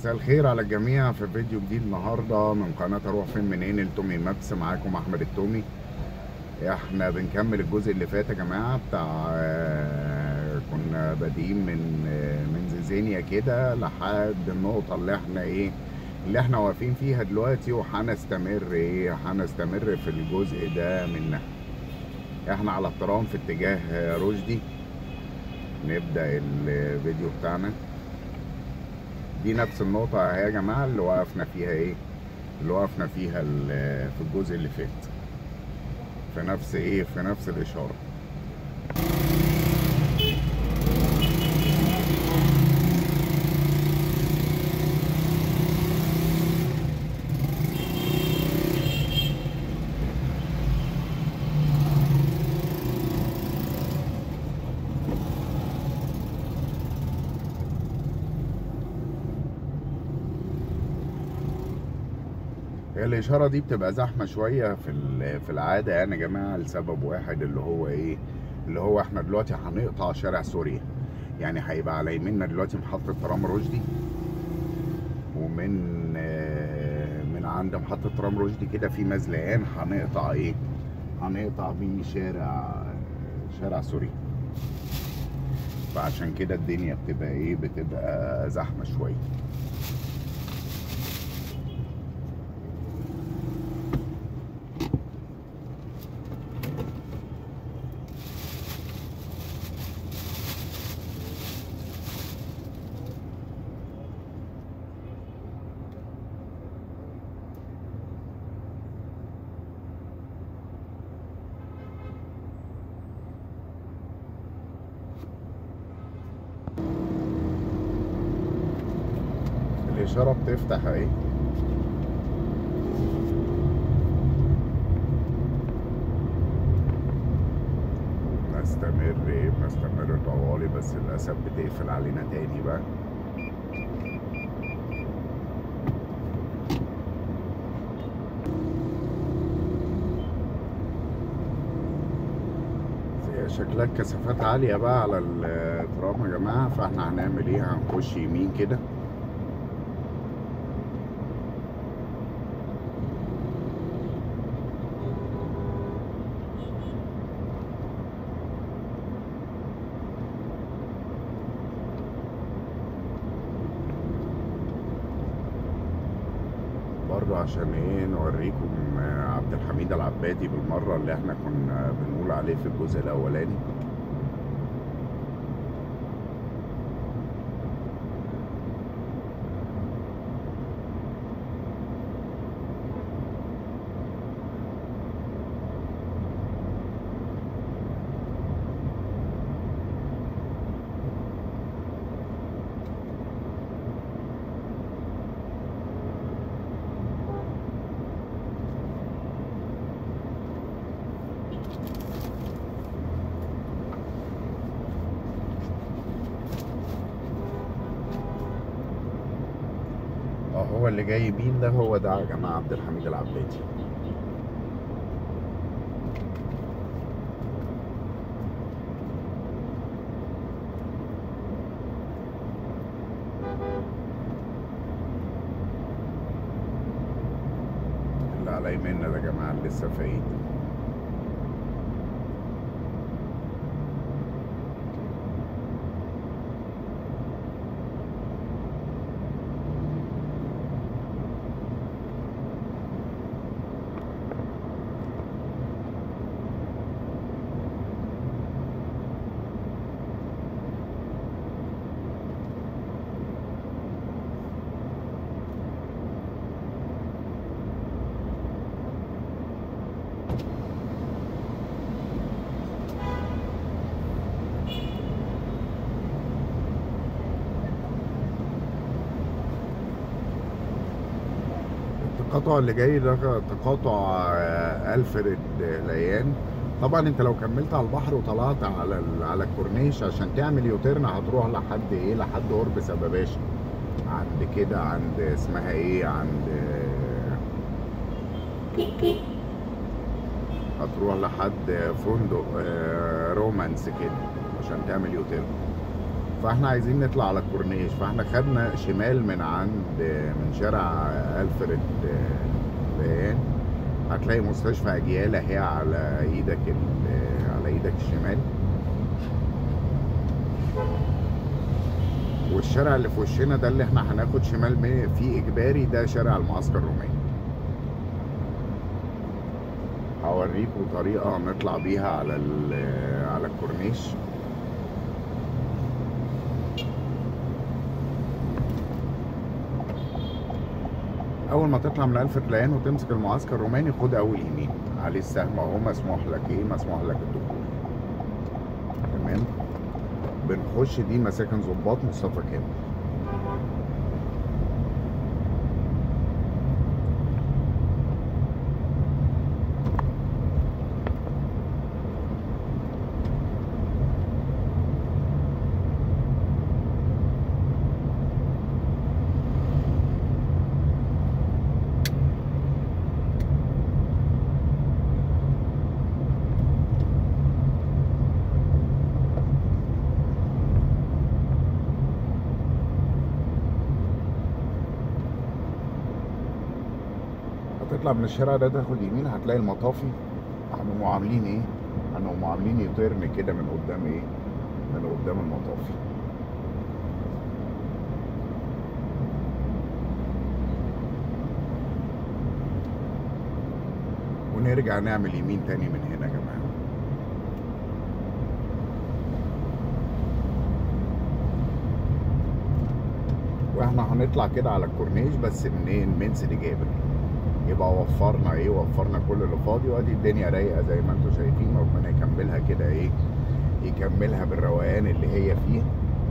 مساء الخير على الجميع في فيديو جديد النهارده من قناه اروح فين منين التومي مابس معاكم احمد التومي احنا بنكمل الجزء اللي فات يا جماعه بتاع آه، كنا بادئين من آه، من زيزينيا كده لحد النقطه اللي احنا ايه اللي احنا واقفين فيها دلوقتي وهنستمر ايه هنستمر في الجزء ده منها احنا على الترام في اتجاه آه، رشدي نبدا الفيديو بتاعنا دي نفس النقطة اهي يا جماعة اللي وقفنا فيها ايه اللي وقفنا فيها ال- في الجزء اللي فات في نفس ايه في نفس الإشارة هي الإشارة دي بتبقى زحمة شوية في ال- في العادة يعني يا جماعة لسبب واحد اللي هو إيه؟ اللي هو إحنا دلوقتي هنقطع شارع سوريا. يعني هيبقى على يميننا دلوقتي محطة ترام رشدي ومن آه، من عند محطة ترام رشدي كده في مزلقان هنقطع إيه؟ هنقطع بيه شارع شارع سوريا. فعشان كده الدنيا بتبقى إيه؟ بتبقى زحمة شوية. الإشارة بتفتح أهي نستمر إيه بنستمر طوالي بس للأسف بتقفل علينا تاني بقى هي شكلها كثافات عالية بقى على الترام يا جماعة فاحنا هنعمل ايه هنخش يمين كده برضه عشان ايه نوريكم آه، عبد الحميد العبادي بالمرة اللي احنا كنا بنقول عليه في الجزء الأولاني اه هو اللي جاي يمين ده هو ده يا جماعة عبد الحميد العبادي اللي على يميننا ده يا جماعة اللي لسه فايت التقاطع اللي جاي ده تقاطع آه، ألفريد ليان طبعا انت لو كملت على البحر وطلعت على ال- على الكورنيش عشان تعمل يوتيرن هتروح لحد ايه لحد قرب سباباشا عند كده عند اسمها ايه عند آه، هتروح لحد فندق آه، رومانس كده عشان تعمل يوتيرن فاحنا عايزين نطلع على الكورنيش فاحنا خدنا شمال من عند من شارع الفريد ليان هتلاقي مستشفى اجيال اهي على ايدك ال- على ايدك الشمال والشارع اللي في وشنا ده اللي احنا هناخد شمال من- فيه اجباري ده شارع المعسكر الروماني هوريكم طريقة نطلع بيها على ال- على الكورنيش اول ما تطلع من الف ريان وتمسك المعسكر الروماني خد اول يمين عليه السهم اهو مسموح لك ايه مسموح لك الدخول تمام بنخش دي مساكن ضباط مصطفى كامل هتطلع من الشارع ده تاخد يمين هتلاقي المطافي هنقوموا عاملين ايه؟ هنقوموا عاملين يطيرن كده من قدام ايه؟ من قدام المطافي ونرجع نعمل يمين تاني من هنا يا جماعه واحنا هنطلع كده على الكورنيش بس منين من سيدي جابر يبقى وفرنا ايه وفرنا كل اللي فاضي وادي الدنيا رايقه زي ما انتم شايفين ربنا يكملها كده ايه يكملها بالروقان اللي هي فيه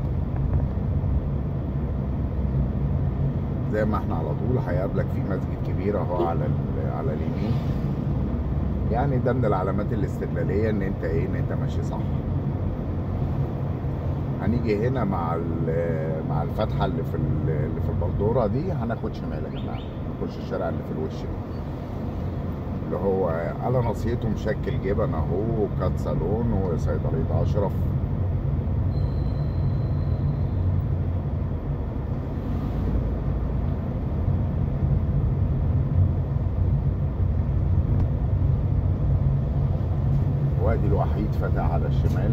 زي ما احنا على طول هيقابلك في مسجد كبير اهو على ال- على اليمين يعني ده من العلامات الاستقلاليه ان انت ايه ان انت ماشي صح هنيجي هنا مع ال- مع الفتحه اللي في ال- اللي في البلدوره دي هناخد شمال يا جماعه نخش الشارع اللي في الوش ده اللي هو على ناصيته مشكل جبن اهو وكات صالون وصيدليه اشرف وادي الوحيد فتح على الشمال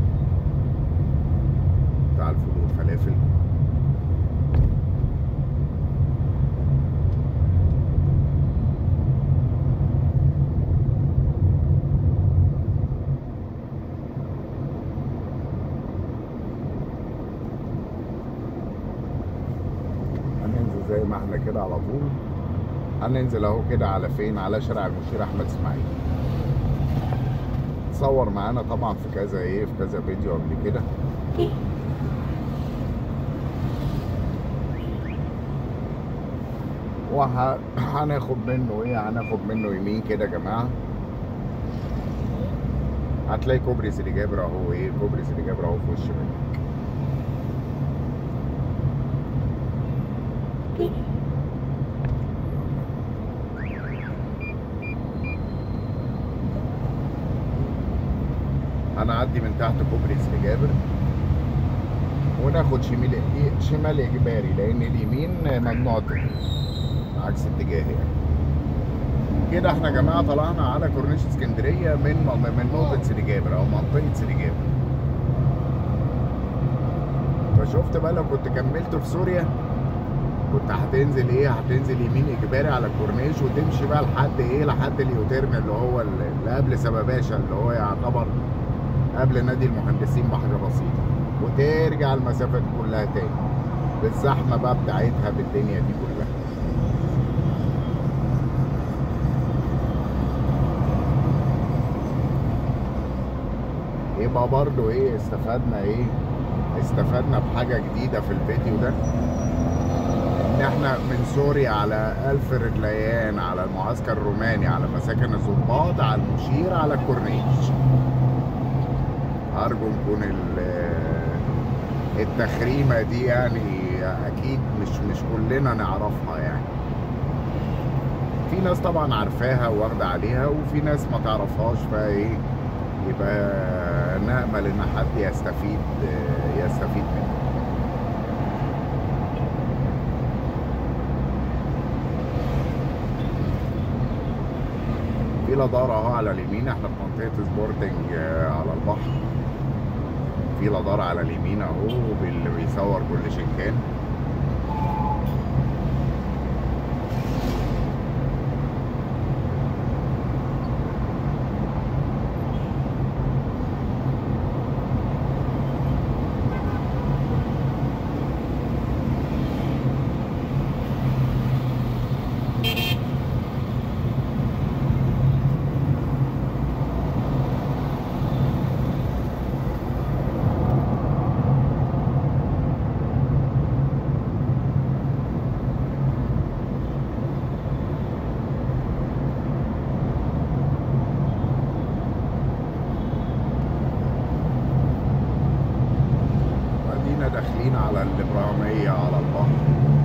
بتاع الفول والفلافل هننزل زي ما احنا كده على طول هننزل اهو كده على فين على شارع المشير احمد اسماعيل صور معانا طبعا في كذا ايه في كذا فيديو قبل كده وهناخد منه ايه هناخد منه يمين كده يا جماعه هتلاقي كوبري سيدي جابر اهو ايه كوبري سيدي جابر اهو في وش منك هنعدي من تحت كوبري سيدي جابر وناخد شمال شمال اجباري لان اليمين ممنوع الدخول عكس اتجاهي يعني كده احنا يا جماعه طلعنا على كورنيش اسكندريه من من نقطه سيدي جابر او منطقه سيدي جابر فشفت بقى لو كنت كملت في سوريا كنت هتنزل ايه هتنزل يمين اجباري على الكورنيش وتمشي بقى لحد ايه لحد اليوتيرن اللي هو اللي قبل سباباشا اللي هو يعتبر قبل نادي المهندسين بحاجه بسيطه وترجع المسافه دي كلها تاني بالزحمه بقى بتاعتها بالدنيا دي كلها يبقى برضو ايه استفدنا ايه استفدنا بحاجه جديده في الفيديو ده ان احنا من سوريا على الف رجليان على المعسكر الروماني على مساكن الضباط على المشير على الكورنيش ارجو نكون ال- التخريمه دي يعني اكيد مش مش كلنا نعرفها يعني في ناس طبعا عارفاها واخده عليها وفي ناس ما تعرفهاش فايه يبقى نامل ان حد يستفيد يستفيد منها في لدار اهو على اليمين احنا في منطقه سبورتنج آه، على البحر في لدار على اليمين اهو اللي بيصور كل شنكان ادينا داخلين على الابراهيميه على البحر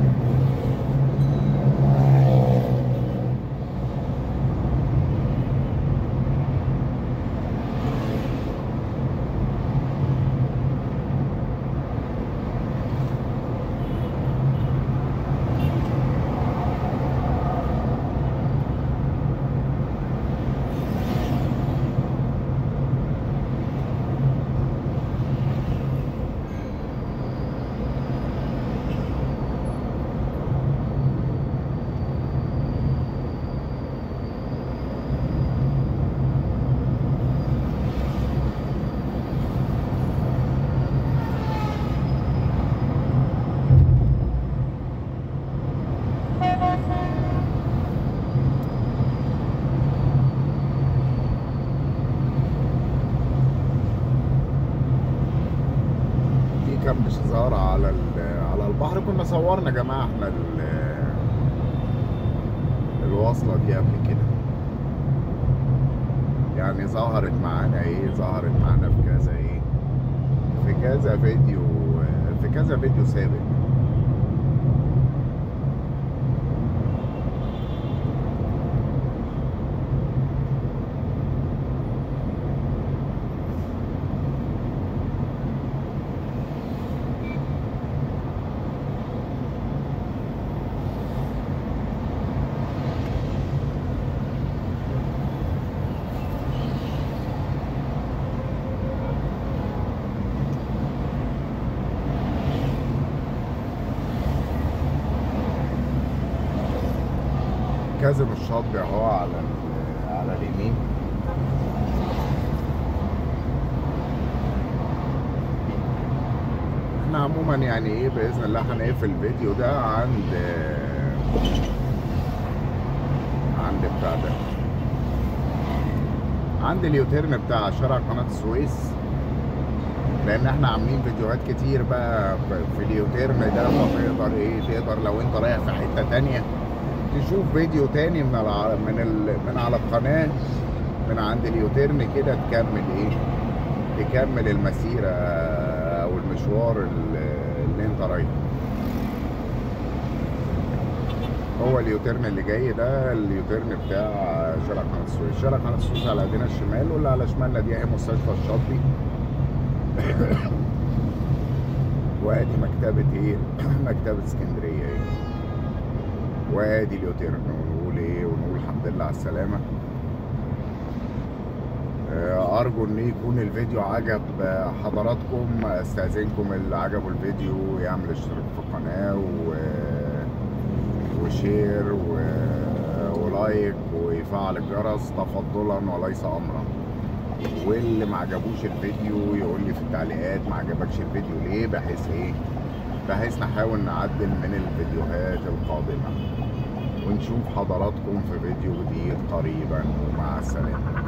في كامب شزارة على ال- على البحر كنا صورنا يا جماعه احنا ال- الوصله دي قبل كده يعني ظهرت معانا ايه ظهرت معانا في كذا ايه في كذا فيديو في كذا فيديو سابق كاظم الشاطبي اهو على ال- على اليمين احنا عموما يعني ايه باذن الله هنقفل الفيديو ده عند عند بتاع ده عند اليوتيرن بتاع شارع قناه السويس لان احنا عاملين فيديوهات كتير بقى في اليوتيرن ده فتقدر ايه تقدر لو انت رايح في حته تانية تشوف فيديو تاني من الع... من ال... من على القناه من عند اليوتيرن كده تكمل ايه تكمل المسيره او المشوار ال- اللي انت رايحه هو اليوتيرن اللي جاي ده اليوتيرن بتاع شارع قناه السويس شارع قناه السويس على ايدينا الشمال واللي على شمالنا دي اهي مستشفى الشاطبي وادي مكتبة ايه مكتبة اسكندرية ايه وادي اليوتيرن ونقول ايه ونقول الحمد لله على السلامة آه، ارجو ان يكون الفيديو عجب آه، حضراتكم استاذنكم اللي عجبه الفيديو يعمل اشتراك في القناة و... وشير و... ولايك ويفعل الجرس تفضلا وليس امرا واللي ما عجبوش الفيديو يقول لي في التعليقات ما عجبكش الفيديو ليه بحيث ايه بحيث نحاول نعدل من الفيديوهات القادمة ونشوف حضراتكم في فيديو جديد قريبا ومع السلامة